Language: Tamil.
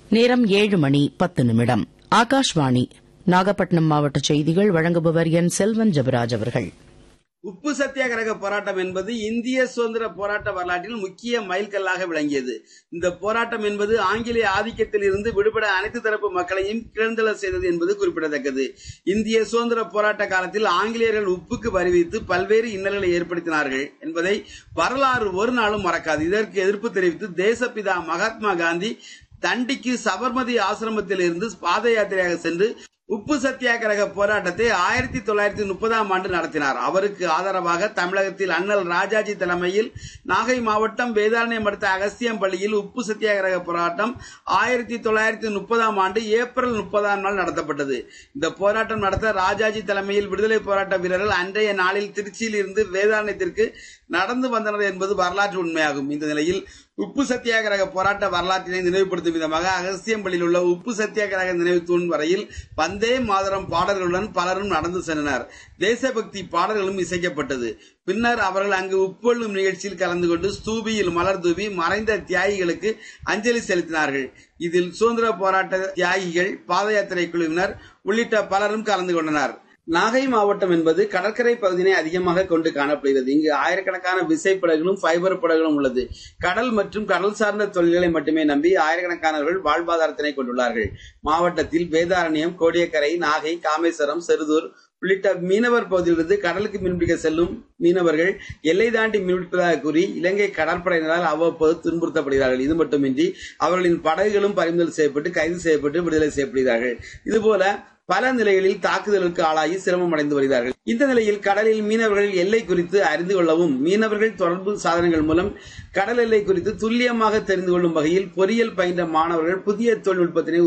நேரம் ஏழு மணி பத்து நிமிடம் ஆகாஷ்வாணி நாகப்பட்டினம் மாவட்ட செய்திகள் வழங்குபவர் என் செல்வன் ஜபராஜ் அவர்கள் உப்பு சத்தியாகிரக போராட்டம் என்பது இந்திய சுதந்திர போராட்ட வரலாற்றில் முக்கிய மைல்கல்லாக விளங்கியது இந்த போராட்டம் என்பது ஆங்கிலேய ஆதிக்கத்தில் இருந்து விடுபட அனைத்து தரப்பு மக்களையும் கிளர்ந்தெழ செய்தது என்பது குறிப்பிடத்தக்கது இந்திய சுதந்திர போராட்ட காலத்தில் ஆங்கிலேயர்கள் உப்புக்கு வரி விதித்து பல்வேறு இன்னல்களை ஏற்படுத்தினார்கள் என்பதை வரலாறு ஒரு நாளும் மறக்காது இதற்கு எதிர்ப்பு தெரிவித்து தேசப்பிதா மகாத்மா காந்தி தண்டிக்கு சபர்மதி ஆசிரமத்தில் இருந்து பாத யாத்திரையாக சென்று உப்பு சத்தியாகிரக போராட்டத்தை ஆயிரத்தி தொள்ளாயிரத்தி முப்பதாம் ஆண்டு நடத்தினார் அவருக்கு ஆதரவாக தமிழகத்தில் அண்ணல் ராஜாஜி தலைமையில் நாகை மாவட்டம் வேதாரண்யம் அடுத்த அகஸ்தியம் பள்ளியில் உப்பு சத்தியாகிரக போராட்டம் ஆயிரத்தி தொள்ளாயிரத்தி முப்பதாம் ஆண்டு ஏப்ரல் முப்பதாம் நாள் நடத்தப்பட்டது இந்த போராட்டம் நடத்த ராஜாஜி தலைமையில் விடுதலை போராட்ட வீரர்கள் அன்றைய நாளில் திருச்சியில் இருந்து வேதாரண்யத்திற்கு நடந்து வந்தனர் என்பது வரலாற்று உண்மையாகும் இந்த நிலையில் உப்பு சத்தியாகிரக போராட்ட வரலாற்றினை நினைவுபடுத்தும் விதமாக அகஸ்தியம்பள்ளியில் உள்ள உப்பு சத்தியாகிரக நினைவு தூண் வரையில் வந்தே மாதரம் பாடல்களுடன் பலரும் நடந்து சென்றனர் தேசபக்தி பாடல்களும் இசைக்கப்பட்டது பின்னர் அவர்கள் அங்கு உப்பொள்ளும் நிகழ்ச்சியில் கலந்து கொண்டு ஸ்தூபியில் மலர் தூவி மறைந்த தியாகிகளுக்கு அஞ்சலி செலுத்தினார்கள் இதில் சுதந்திர போராட்ட தியாகிகள் பாத யாத்திரை குழுவினர் உள்ளிட்ட பலரும் கலந்து கொண்டனர் நாகை மாவட்டம் என்பது கடற்கரை பகுதியினை அதிகமாக கொண்டு காணப்படுகிறது இங்கு ஆயிரக்கணக்கான விசைப்படகுகளும் ஃபைபர் படகுகளும் உள்ளது கடல் மற்றும் கடல் சார்ந்த தொழில்களை மட்டுமே நம்பி ஆயிரக்கணக்கானவர்கள் வாழ்வாதாரத்தினை கொண்டுள்ளார்கள் மாவட்டத்தில் வேதாரண்யம் கோடியக்கரை நாகை காமேஸ்வரம் செருதூர் உள்ளிட்ட மீனவர் பகுதியிலிருந்து கடலுக்கு மீன்பிடிக்க செல்லும் மீனவர்கள் எல்லை தாண்டி மீன்பிடிப்பதாக கூறி இலங்கை கடற்படையினரால் அவ்வப்போது துன்புறுத்தப்படுகிறார்கள் இது மட்டுமின்றி அவர்களின் படகுகளும் பறிமுதல் செய்யப்பட்டு கைது செய்யப்பட்டு விடுதலை செய்யப்படுகிறார்கள் இதுபோல பல நிலைகளில் தாக்குதலுக்கு ஆளாகி சிரமம் அடைந்து வருகிறார்கள் இந்த நிலையில் கடலில் மீனவர்கள் எல்லை குறித்து அறிந்து கொள்ளவும் மீனவர்கள் தொடர்பு சாதனங்கள் மூலம் கடல் எல்லை குறித்து துல்லியமாக தெரிந்து கொள்ளும் வகையில் பொறியியல் பயின்ற மாணவர்கள் புதிய தொழில்நுட்பத்தினை